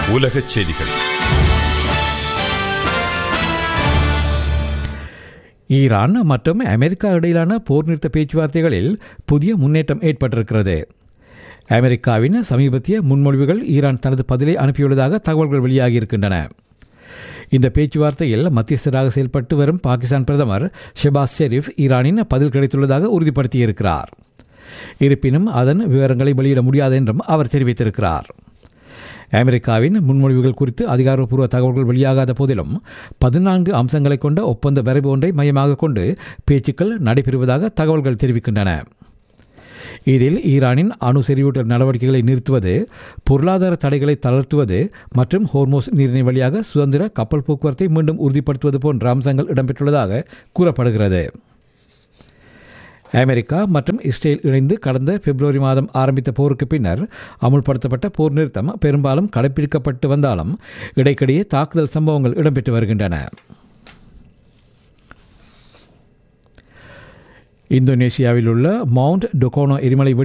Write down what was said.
உலகச் செய்திகள் ஈரான் மற்றும் அமெரிக்கா இடையிலான போர் நிறுத்த பேச்சுவார்த்தைகளில் புதிய முன்னேற்றம் ஏற்பட்டிருக்கிறது அமெரிக்காவின் சமீபத்திய முன்மொழிவுகள் ஈரான் தனது பதிலை அனுப்பியுள்ளதாக தகவல்கள் வெளியாகியிருக்கின்றன இந்த பேச்சுவார்த்தையில் மத்தியஸ்தராக செயல்பட்டு வரும் பாகிஸ்தான் பிரதமர் ஷெபாஸ் ஷெரீப் ஈரானின் பதில் கிடைத்துள்ளதாக உறுதிப்படுத்தியிருக்கிறார் இருப்பினும் அதன் விவரங்களை வெளியிட முடியாது என்றும் அவர் தெரிவித்திருக்கிறார் அமெரிக்காவின் முன்மொழிவுகள் குறித்து அதிகாரப்பூர்வ தகவல்கள் வெளியாகாத போதிலும் பதினான்கு அம்சங்களை கொண்ட ஒப்பந்த வரைவு ஒன்றை மையமாக கொண்டு பேச்சுக்கள் நடைபெறுவதாக தகவல்கள் தெரிவிக்கின்றன இதில் ஈரானின் அணு செறிவூட்டல் நடவடிக்கைகளை நிறுத்துவது பொருளாதார தடைகளை தளர்த்துவது மற்றும் ஹோர்மோஸ் நீரிணை வழியாக சுதந்திர கப்பல் போக்குவரத்தை மீண்டும் உறுதிப்படுத்துவது போன்ற அம்சங்கள் இடம்பெற்றுள்ளதாக கூறப்படுகிறது அமெரிக்கா மற்றும் இஸ்ரேல் இணைந்து கடந்த பிப்ரவரி மாதம் ஆரம்பித்த போருக்கு பின்னர் அமுல்படுத்தப்பட்ட போர் நிறுத்தம் பெரும்பாலும் கடைபிடிக்கப்பட்டு வந்தாலும் இடைக்கிடையே தாக்குதல் சம்பவங்கள் இடம்பெற்று வருகின்றன இந்தோனேஷியாவில் உள்ள மவுண்ட் டொகோனோ எரிமலை